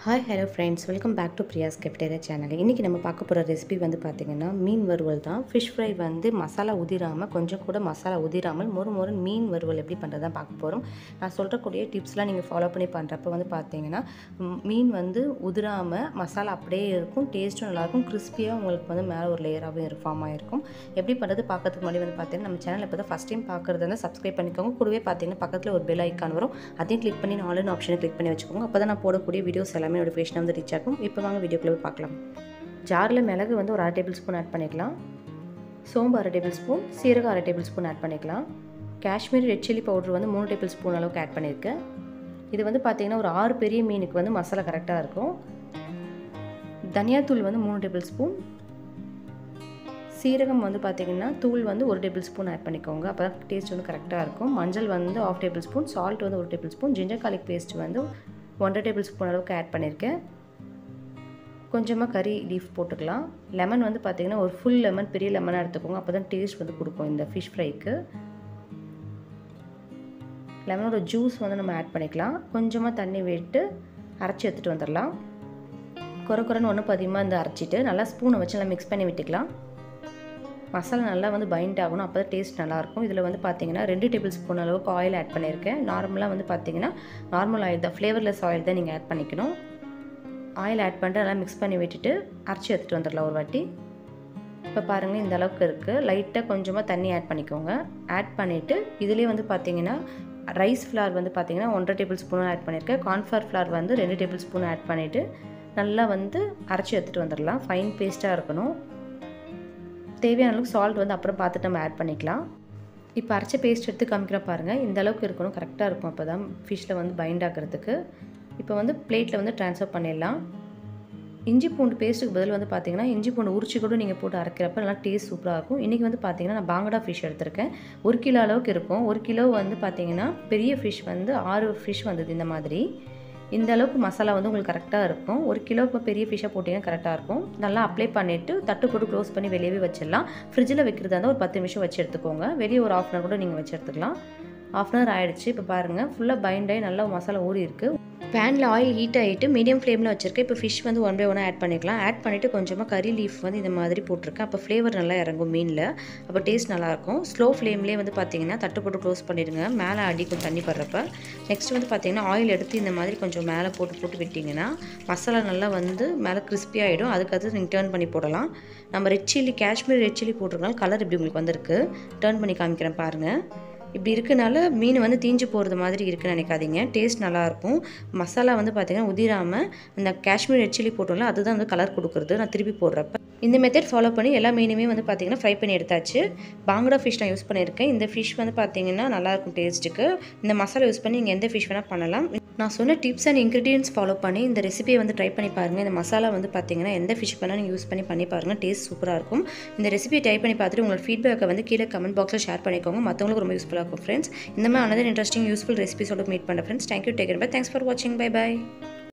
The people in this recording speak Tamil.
hi hello friends welcome back to Priya's cafeteria channel இன்றைக்கி நம்ம பார்க்க போகிற ரெசிபி வந்து பார்த்திங்கன்னா மீன் வறுவல் தான் ஃபிஷ் ஃப்ரை வந்து மசாலா உதிராமல் கொஞ்சம் கூட மசாலா உதிராமல் மொறு மொறு மீன் வறுவல் எப்படி பண்ணுறது தான் பார்க்க போகிறோம் நான் சொல்கிறக்கூடிய டிப்ஸ்லாம் நீங்கள் ஃபாலோ பண்ணி பண்ணுறப்ப வந்து பார்த்தீங்கன்னா ம், மீன் வந்து உதிராமல் மசாலா அப்படியே இருக்கும் டேஸ்ட்டும் நல்லாயிருக்கும் கிறிஸ்பியாக உங்களுக்கு வந்து மேலே ஒரு லேயராகவும் ஃபார்ம் ஆகிருக்கும் எப்படி பண்ணுறது பார்க்கறதுக்கு முன்னாடி வந்து பார்த்தீங்கன்னா நம்ம சேனல் இப்போ தான் ஃபஸ்ட் டைம் பார்க்குறது வந்து சப்ஸ்கிரைப் பண்ணிக்கோங்க கூடவே பார்த்தீங்கன்னா பக்கத்தில் ஒரு பெல் ஐக்கான் வரும் அதையும் கிளிக் பண்ணி ஆன்லைன் ஆப்ஷனை கிளிக் பண்ணி வச்சுக்கோங்க அப்போ தான் நான் போடக்கூடிய வீடியோஸ் எல்லாமே நோட்டிஃபிகேஷன் வந்து ரீச் ஆகும் இப்போ வாங்க வீடியோக்குள்ளே போய் பார்க்கலாம் ஜாரில் மிளகு வந்து ஒரு அரை டேபிள் ஸ்பூன் ஆட் பண்ணிக்கலாம் சோம்பு அரை டேபிள் ஸ்பூன் சீரகம் அரை டேபிள் ஸ்பூன் ஆட் பண்ணிக்கலாம் காஷ்மீரி ரெட் சில்லி பவுடர் வந்து மூணு டேபிள் ஸ்பூன் அளவுக்கு ஆட் பண்ணியிருக்கேன் இது வந்து பார்த்திங்கன்னா ஒரு ஆறு பெரிய மீனுக்கு வந்து மசாலா கரெக்டாக இருக்கும் தனியாத்தூள் வந்து மூணு டேபிள் ஸ்பூன் சீரகம் வந்து பார்த்திங்கன்னா தூள் வந்து ஒரு டேபிள் ஸ்பூன் ஆட் பண்ணிக்கோங்க அப்போ தான் டேஸ்ட் வந்து கரெக்டாக இருக்கும் மஞ்சள் வந்து ஆஃப் டேபிள் ஸ்பூன் சால்ட் வந்து ஒரு table spoon ginger garlic paste வந்து ஒன்றரை டேபிள் ஸ்பூன் அளவுக்கு ஆட் பண்ணியிருக்கேன் கொஞ்சமாக கறி லீஃப் போட்டுக்கலாம் லெமன் வந்து பார்த்திங்கன்னா ஒரு ஃபுல் லெமன் பெரிய லெமனாக எடுத்துக்கோங்க அப்போ தான் டேஸ்ட் வந்து கொடுக்கும் இந்த ஃபிஷ் ஃப்ரைக்கு லெமனோட ஜூஸ் வந்து நம்ம ஆட் பண்ணிக்கலாம் கொஞ்சமாக தண்ணி விட்டு அரைச்சி எடுத்துகிட்டு வந்துடலாம் குறை குறைன்னு ஒன்று பதிகமாக இந்த அரைச்சிட்டு நல்லா ஸ்பூனை வச்சு நல்லா மிக்ஸ் பண்ணி விட்டுக்கலாம் மசாலா நல்லா வந்து பைண்ட் ஆகணும் அப்போ தான் டேஸ்ட் நல்லாயிருக்கும் இதில் வந்து பார்த்தீங்கன்னா ரெண்டு டேபிள் ஸ்பூன் அளவுக்கு ஆயில் ஆட் பண்ணியிருக்கேன் நார்மலாக வந்து பார்த்தீங்கன்னா நார்மல் ஆயில் தான் ஃப்ளேவர்லெஸ் ஆயில் தான் நீங்கள் ஆட் பண்ணிக்கணும் ஆயில் ஆட் பண்ணிட்டு நல்லா மிக்ஸ் பண்ணி விட்டுட்டு அரைச்சி எடுத்துகிட்டு வந்துடலாம் ஒரு வாட்டி இப்போ பாருங்கள் இந்த அளவுக்கு இருக்குது லைட்டாக கொஞ்சமாக தண்ணி ஆட் பண்ணிக்கோங்க ஆட் பண்ணிவிட்டு இதுலேயே வந்து பார்த்தீங்கன்னா ரைஸ் ஃப்ளார் வந்து பார்த்தீங்கன்னா ஒன்றரை டேபிள் ஸ்பூன் ஆட் பண்ணியிருக்கேன் கார்ன்ஃப்ளவர் ஃப்ளார் வந்து ரெண்டு டேபிள் ஸ்பூன் ஆட் பண்ணிவிட்டு நல்லா வந்து அரைச்சி எடுத்துகிட்டு வந்துடலாம் ஃபைன் பேஸ்ட்டாக இருக்கணும் தேவையான அளவுக்கு சால்ட் வந்து அப்புறம் பார்த்துட்டு நம்ம ஆட் பண்ணிக்கலாம் இப்போ அரைச்ச பேஸ்ட் எடுத்து காமிக்கிற பாருங்கள் இந்த அளவுக்கு இருக்கணும் கரெக்டாக இருக்கும் அப்போ தான் ஃபிஷ்ஷில் வந்து பைண்ட் ஆகிறதுக்கு இப்போ வந்து பிளேட்டில் வந்து ட்ரான்ஸ்ஃபர் பண்ணிடலாம் இஞ்சி பூண்டு பேஸ்ட்டுக்கு பதில் வந்து பார்த்தீங்கன்னா இஞ்சி பூண்டு உரிச்சு கூட நீங்கள் போட்டு அரைக்கிறப்ப நல்லா டேஸ்ட் சூப்பராக இருக்கும் இன்றைக்கி வந்து பார்த்தீங்கன்னா நான் பாங்கடா ஃபிஷ் எடுத்திருக்கேன் ஒரு கிலோ அளவுக்கு இருக்கும் ஒரு கிலோ வந்து பார்த்தீங்கன்னா பெரிய ஃபிஷ் வந்து ஆறு ஃபிஷ் வந்தது இந்த மாதிரி இந்த அளவுக்கு மசாலா வந்து உங்களுக்கு கரெக்டாக இருக்கும் ஒரு கிலோ இப்போ பெரிய ஃபிஷ்ஷாக போட்டிங்கன்னா கரெக்டாக இருக்கும் நல்லா அப்ளை பண்ணிவிட்டு தட்டு போட்டு க்ளோஸ் பண்ணி வெளியவே வச்சிடலாம் ஃப்ரிட்ஜில் வைக்கிறதா இருந்தால் ஒரு பத்து நிமிஷம் வச்சு எடுத்துக்கோங்க வெளியே ஒரு ஆஃப் அன் கூட நீங்கள் வச்சு எடுத்துக்கலாம் ஆஃப் அன் ஹவர் ஆகிடுச்சு இப்போ பாருங்கள் ஃபுல்லாக பைண்ட் ஆகி நல்லா மசாலா ஊறி இருக்குது பேனில் ஆயில் ஹீட் ஆகிட்டு மீடியம் ஃப்ளேமில் வச்சுருக்கேன் இப்போ ஃபிஷ் வந்து ஒன் பை ஒன்னாக ஆட் பண்ணிக்கலாம் ஆட் பண்ணிவிட்டு கொஞ்சமாக கறி லீஃப் வந்து இந்த மாதிரி போட்டிருக்கேன் அப்போ ஃப்ளேவர் நல்லா இறங்கும் மீனில் அப்போ டேஸ்ட் நல்லாயிருக்கும் ஸ்லோ ஃப்ளேம்லேயே வந்து பார்த்தீங்கன்னா தட்டு போட்டு க்ளோஸ் பண்ணிடுங்க மேலே அடிக்கும் தண்ணி படுறப்ப நெக்ஸ்ட் வந்து பார்த்தீங்கன்னா ஆயில் எடுத்து இந்த மாதிரி கொஞ்சம் மேலே போட்டு போட்டு விட்டிங்கன்னா மசாலா நல்லா வந்து மேலே crispy ஆகிடும் அதுக்கடுத்து நீங்கள் டேர்ன் பண்ணி போடலாம் நம்ம red chilli Kashmir red chilli போட்டிருக்கனால கலர் இப்படி உங்களுக்கு வந்திருக்கு டேர்ன் பண்ணி காமிக்கிறேன் பாருங்கள் இப்படி இருக்கனால மீன் வந்து தீஞ்சு போகிறது மாதிரி இருக்குன்னு நினைக்காதீங்க டேஸ்ட் நல்லாயிருக்கும் மசாலா வந்து பார்த்திங்கன்னா உதிராமல் இந்த காஷ்மீர் ரெட் சில்லி போட்டோம்ல அதுதான் வந்து கலர் கொடுக்குறது நான் திருப்பி போடுறப்ப இந்த மெத்தட் ஃபாலோ பண்ணி எல்லா மீனுமே வந்து பார்த்திங்கன்னா ஃப்ரை பண்ணி எடுத்தாச்சு பாங்கடா ஃபிஷ் நான் யூஸ் பண்ணியிருக்கேன் இந்த ஃபிஷ் வந்து பார்த்திங்கன்னா நல்லாயிருக்கும் டேஸ்ட்டுக்கு இந்த மசாலா யூஸ் பண்ணி நீங்கள் எந்த ஃபிஷ் வேணால் பண்ணலாம் நான் சொன்ன டிப்ஸ் அண்ட் இன்க்ரீடியன்ஸ் ஃபாலோ பண்ணி இந்த ரெசிபியை வந்து ட்ரை பண்ணி பாருங்கள் இந்த மசாலா வந்து பார்த்திங்கன்னா எந்த ஃபிஷ் வேணால் நீங்கள் யூஸ் பண்ணி பண்ணி பாருங்கள் டேஸ்ட் சூப்பராக இருக்கும் இந்த ரெசிபியை ட்ரை பண்ணி பார்த்துட்டு உங்களோட ஃபீட்பேக்கை வந்து கீழே கமெண்ட் பாக்ஸில் ஷேர் பண்ணிக்கோங்க மற்றவங்களுக்கு ரொம்ப யூஸ்ஃபுல்லாக இருக்கும் ஃப்ரெண்ட்ஸ் இந்த மாதிரி அனதர் இன்ட்ரெஸ்டிங் யூஸ்ஃபுல் ரெசிபிஸோட மீட் பண்ணுறேன் friends thank you take care bye thanks for வாட்சிங் பை பை